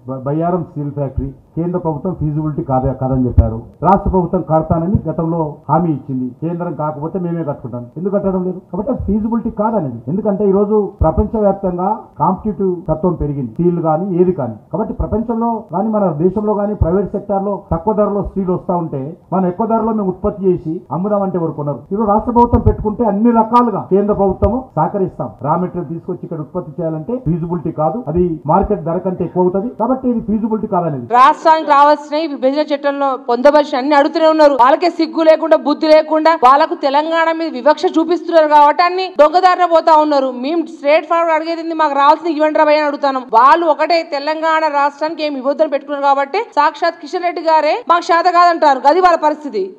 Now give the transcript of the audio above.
బ- Bayyaram steel factory కేంద్ర ప్రభుత్వం ఫీజిబిలిటీ కాదే కాదని చెప్పారు రాష్ట్ర ప్రభుత్వం కడతానని గతంలో హామీ ఇచ్చింది కేంద్రం కాకపోతే మేమే కట్టుకుంటాం ఎందుకు కట్టడం లేదు కాబట్టి అది ఫీజిబిలిటీ కాదనేది ఎందుకంటే ఈ రోజు ప్రపంచవ్యాప్తంగా కాంపిటేటివ్ తత్వం పెరిగింది స్టీల్ గానీ ఏది కానీ కాబట్టి ప్రపంచంలో కానీ మన దేశంలో కానీ ప్రైవేట్ సెక్టార్ లో తక్కువ ధరలో స్టీల్ వస్తా ఉంటే మనం ఎక్కువ ధరలో మేము ఉత్పత్తి చేసి అమ్ముదామంటే ఎవరు కొనరు ఇప్పుడు రాష్ట్ర ప్రభుత్వం పెట్టుకుంటే అన్ని రకాలుగా కేంద్ర ప్రభుత్వం సహకరిస్తాం రా మెటీరియల్ తీసుకొచ్చి ఇక్కడ ఉత్పత్తి చేయాలంటే ఫీజిబిలిటీ కాదు అది మార్కెట్ ధర కంటే ఎక్కువ అవుతుంది కాబట్టి ఇది ఫీజిబిలిటీ కాదనేది రాష్ట్రానికి రావాల్సిన ఈ విభజన చట్టంలో పొందవలసిన అన్ని అడుగుతూనే ఉన్నారు వాళ్ళకే సిగ్గు లేకుండా బుద్ధి లేకుండా వాళ్ళకు తెలంగాణ మీద వివక్ష చూపిస్తున్నారు కాబట్టి అన్ని దొంగదారిన పోతా ఉన్నారు మేము స్ట్రేట్ ఫార్వర్డ్ అడిగేది మాకు రావాల్సిన ఇవ్వండి రా భయ్య అని అడుగుతాను వాళ్ళు ఒకటే తెలంగాణ రాష్ట్రానికి ఏమి ఇవ్వద్దని పెట్టుకున్నారు కాబట్టి సాక్షాత్ కిషన్ రెడ్డి గారే మాకు శాత కాదంటారు అది వాళ్ళ పరిస్థితి